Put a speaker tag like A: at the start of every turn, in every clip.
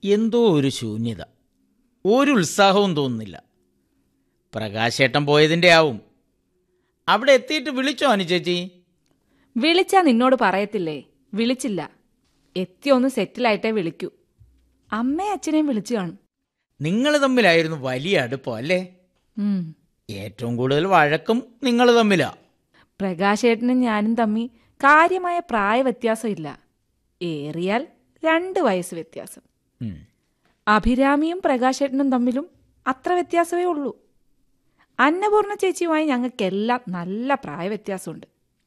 A: എന്തോ ഒരു ശൂന്യത ഒരു ഉത്സാഹവും തോന്നുന്നില്ല പ്രകാശേട്ടൻ പോയതിൻ്റെ ആവും അവിടെ എത്തിയിട്ട് വിളിച്ചോ അനു ചേച്ചി
B: വിളിച്ചാ നിന്നോട് പറയത്തില്ലേ വിളിച്ചില്ല എത്തിയൊന്ന് സെറ്റിലായിട്ടേ വിളിക്കൂ അമ്മയും അച്ഛനെയും വിളിച്ചു കാണും
A: നിങ്ങൾ തമ്മിലായിരുന്നു വലിയ അടുപ്പം അല്ലേ
B: ഉം.
A: ഏറ്റവും കൂടുതൽ വഴക്കും നിങ്ങൾ തമ്മിലാ
B: പ്രകാശേട്ടനും ഞാനും തമ്മി കാര്യമായ പ്രായ വ്യത്യാസമില്ല ഏറിയാൽ രണ്ട് വയസ്സ് വ്യത്യാസം
A: ഉം.
B: അഭിരാമിയും പ്രകാശേട്ടനും തമ്മിലും അത്ര വ്യത്യാസമേ ഉള്ളൂ അന്നപൂർണ ചേച്ചിയുമായി ഞങ്ങൾക്കെല്ലാം നല്ല പ്രായ വ്യത്യാസമുണ്ട്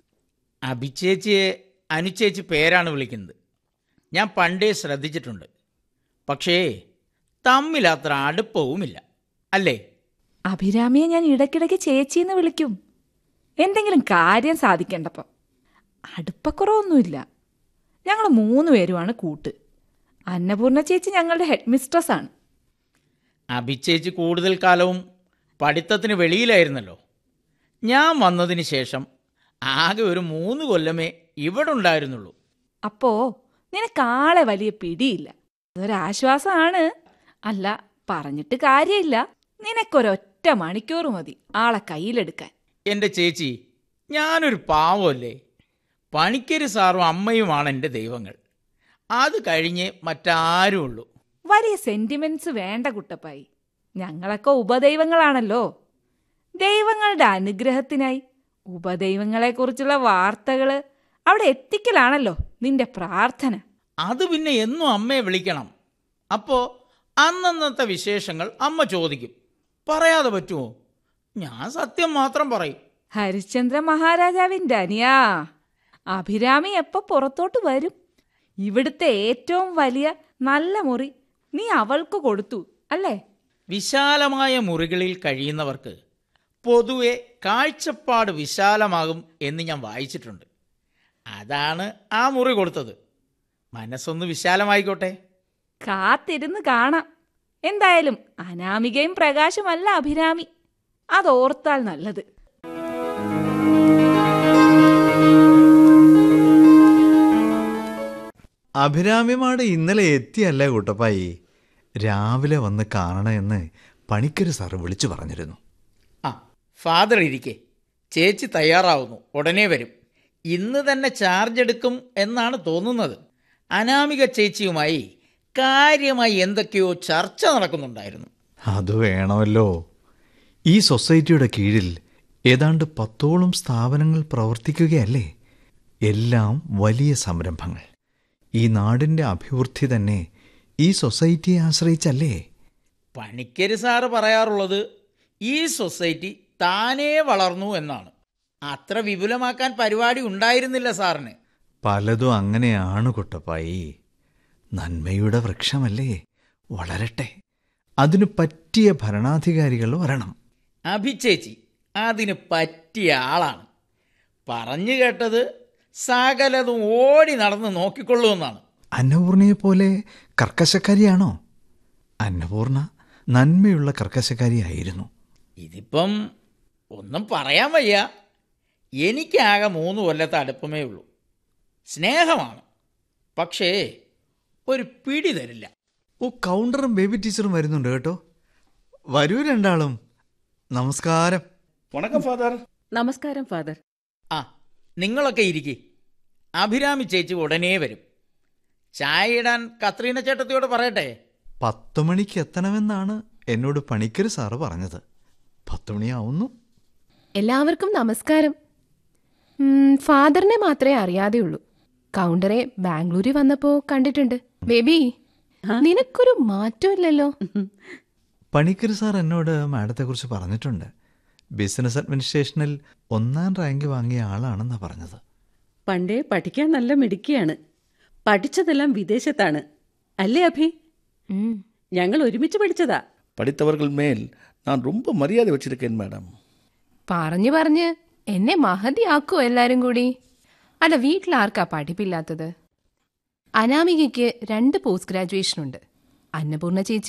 A: അഭിചേച്ചിയെ അനുചേച്ചി പേരാണ് വിളിക്കുന്നത് ഞാൻ പണ്ടേ ശ്രദ്ധിച്ചിട്ടുണ്ട് പക്ഷേ തമ്മിൽ അത്ര അടുപ്പവുമില്ല അല്ലേ
B: അഭിരാമിയെ ഞാൻ ഇടയ്ക്കിടയ്ക്ക് ചേച്ചിന്ന് വിളിക്കും എന്തെങ്കിലും കാര്യം സാധിക്കേണ്ടപ്പം അടുപ്പക്കുറവൊന്നുമില്ല ഞങ്ങൾ മൂന്ന് പേരുമാണ് കൂട്ട് അന്നപൂർണ ചേച്ചി ഞങ്ങളുടെ ഹെഡ് മിസ്ട്രസ് ആണ്
A: അഭിചേച്ചി കൂടുതൽ കാലവും പഠിത്തത്തിന് വെളിയിലായിരുന്നല്ലോ ഞാൻ വന്നതിന് ശേഷം ആകെ ഒരു മൂന്ന് കൊല്ലമേ ഇവിടെ ഉണ്ടായിരുന്നുള്ളൂ
B: അപ്പോ നിനക്കാളെ വലിയ പിടിയില്ല അതൊരാശ്വാസമാണ് അല്ല പറഞ്ഞിട്ട് കാര്യമില്ല നിനക്കൊരൊറ്റ മണിക്കൂർ മതി ആളെ കയ്യിലെടുക്കാൻ
A: എൻ്റെ ചേച്ചി ഞാനൊരു പാവമല്ലേ പണിക്കര് സാറും അമ്മയുമാണ് എൻ്റെ ദൈവങ്ങൾ അത് കഴിഞ്ഞേ മറ്റാരും ഉള്ളൂ
B: വലിയ സെന്റിമെന്റ്സ് വേണ്ട കുട്ടപ്പായി ഞങ്ങളൊക്കെ ഉപദൈവങ്ങളാണല്ലോ ദൈവങ്ങളുടെ അനുഗ്രഹത്തിനായി ഉപദൈവങ്ങളെക്കുറിച്ചുള്ള വാർത്തകള് അവിടെ എത്തിക്കലാണല്ലോ നിന്റെ പ്രാർത്ഥന
A: അത് പിന്നെ എന്നും അമ്മയെ വിളിക്കണം അപ്പോൾ അന്നന്നത്തെ വിശേഷങ്ങൾ അമ്മ ചോദിക്കും പറയാതെ പറ്റുമോ ഞാൻ സത്യം മാത്രം പറയും
B: ഹരിശ്ചന്ദ്ര മഹാരാജാവിന്റെ അനിയാ അഭിരാമി എപ്പോ പുറത്തോട്ട് വരും ഇവിടുത്തെ ഏറ്റവും വലിയ നല്ല മുറി നീ അവൾക്ക് കൊടുത്തു അല്ലേ
A: വിശാലമായ മുറികളിൽ കഴിയുന്നവർക്ക് പൊതുവെ കാഴ്ചപ്പാട് വിശാലമാകും എന്ന് ഞാൻ വായിച്ചിട്ടുണ്ട് അതാണ് ആ മുറി കൊടുത്തത് മനസ്സൊന്ന് വിശാലമായിക്കോട്ടെ
B: കാത്തിരുന്ന് കാണാം എന്തായാലും അനാമികയും പ്രകാശമല്ല അഭിരാമി അതോർത്താൽ നല്ലത്
C: അഭിരാമിമാട് ഇന്നലെ എത്തിയല്ലേ കുട്ടപ്പായി രാവിലെ വന്ന് കാണണമെന്ന് പണിക്കര് സാറ് വിളിച്ചു പറഞ്ഞിരുന്നു
A: ആ ഫാദർ ഇരിക്കെ ചേച്ചി തയ്യാറാവുന്നു ഉടനെ വരും ഇന്ന് തന്നെ ചാർജ് എടുക്കും എന്നാണ് തോന്നുന്നത് അനാമിക ചേച്ചിയുമായി കാര്യമായി എന്തൊക്കെയോ ചർച്ച നടക്കുന്നുണ്ടായിരുന്നു
C: അത് വേണമല്ലോ ഈ സൊസൈറ്റിയുടെ കീഴിൽ ഏതാണ്ട് പത്തോളം സ്ഥാപനങ്ങൾ പ്രവർത്തിക്കുകയല്ലേ എല്ലാം വലിയ സംരംഭങ്ങൾ ഈ നാടിൻ്റെ അഭിവൃദ്ധി തന്നെ ഈ സൊസൈറ്റിയെ ആശ്രയിച്ചല്ലേ
A: പണിക്കര് സാറ് പറയാറുള്ളത് ഈ സൊസൈറ്റി താനേ വളർന്നു എന്നാണ് അത്ര വിപുലമാക്കാൻ പരിപാടി ഉണ്ടായിരുന്നില്ല സാറിന്
C: പലതും അങ്ങനെയാണ് കുട്ടപ്പായി നന്മയുടെ വൃക്ഷമല്ലേ വളരട്ടെ അതിനു പറ്റിയ ഭരണാധികാരികൾ വരണം
A: അഭിചേച്ചി അതിന് പറ്റിയ ആളാണ് പറഞ്ഞു കേട്ടത് സകലതും ഓടി നടന്ന് നോക്കിക്കൊള്ളുമെന്നാണ്
C: അന്നപൂർണയെ പോലെ കർക്കശക്കാരിയാണോ അന്നപൂർണ നന്മയുള്ള കർക്കശക്കാരിയായിരുന്നു
A: ഇതിപ്പം ഒന്നും പറയാൻ വയ്യ എനിക്കാകെ മൂന്ന് കൊല്ലത്തെ അടുപ്പമേ ഉള്ളൂ സ്നേഹമാണ് പക്ഷേ ഒരു പിടി തരില്ല
C: ഓ കൗണ്ടറും ബേബി ടീച്ചറും വരുന്നുണ്ട് കേട്ടോ വരൂ രണ്ടാളും നമസ്കാരം
D: വണക്കം ഫാദർ
E: നമസ്കാരം ഫാദർ
A: ആ നിങ്ങളൊക്കെ ഇരിക്കെ അഭിരാമി ചേച്ചി ഉടനെ വരും ചായ ഇടാൻ കത്രീന ചേട്ടത്തിയോട് പറയട്ടെ
C: പത്ത് മണിക്ക് എത്തണമെന്നാണ് എന്നോട് പണിക്കര് സാറ് പറഞ്ഞത് പത്ത് മണിയാവുന്നു
E: എല്ലാവർക്കും നമസ്കാരം ഉം, ഫാദറിനെ മാത്രമേ അറിയാതെയുള്ളൂ കൗണ്ടറെ ബാംഗ്ലൂരിൽ വന്നപ്പോ കണ്ടിട്ടുണ്ട് ബേബി നിനക്കൊരു മാറ്റമില്ലല്ലോ
C: പണിക്കര് സാർ എന്നോട് മാഡത്തെക്കുറിച്ച് പറഞ്ഞിട്ടുണ്ട് ബിസിനസ് അഡ്മിനിസ്ട്രേഷനിൽ ഒന്നാം റാങ്ക് വാങ്ങിയ ആളാണെന്നാണ് പറഞ്ഞത്
F: പണ്ടേ പഠിക്കാൻ നല്ല മിടുക്കിയാണ് പഠിച്ചതെല്ലാം വിദേശത്താണ് അല്ലേ അഭി
E: ഉം.
F: ഞങ്ങൾ ഒരുമിച്ച് പഠിച്ചതാ
D: படித்தவர்கள் மேல் நான் ரொம்ப மரியாதை வச்சிருக்கேன் மேடம்
E: പറഞ്ഞു പറഞ്ഞ് എന്നെ മഹതിയാക്കോ എല്ലാരും കൂടി അല്ല വീട്ടിലാർക്കാ പഠിപ്പില്ലാത്തത് അനാമികയ്ക്ക് രണ്ട് പോസ്റ്റ് ഗ്രാജുവേഷൻ ഉണ്ട് അന്നപൂർണ ചേച്ചി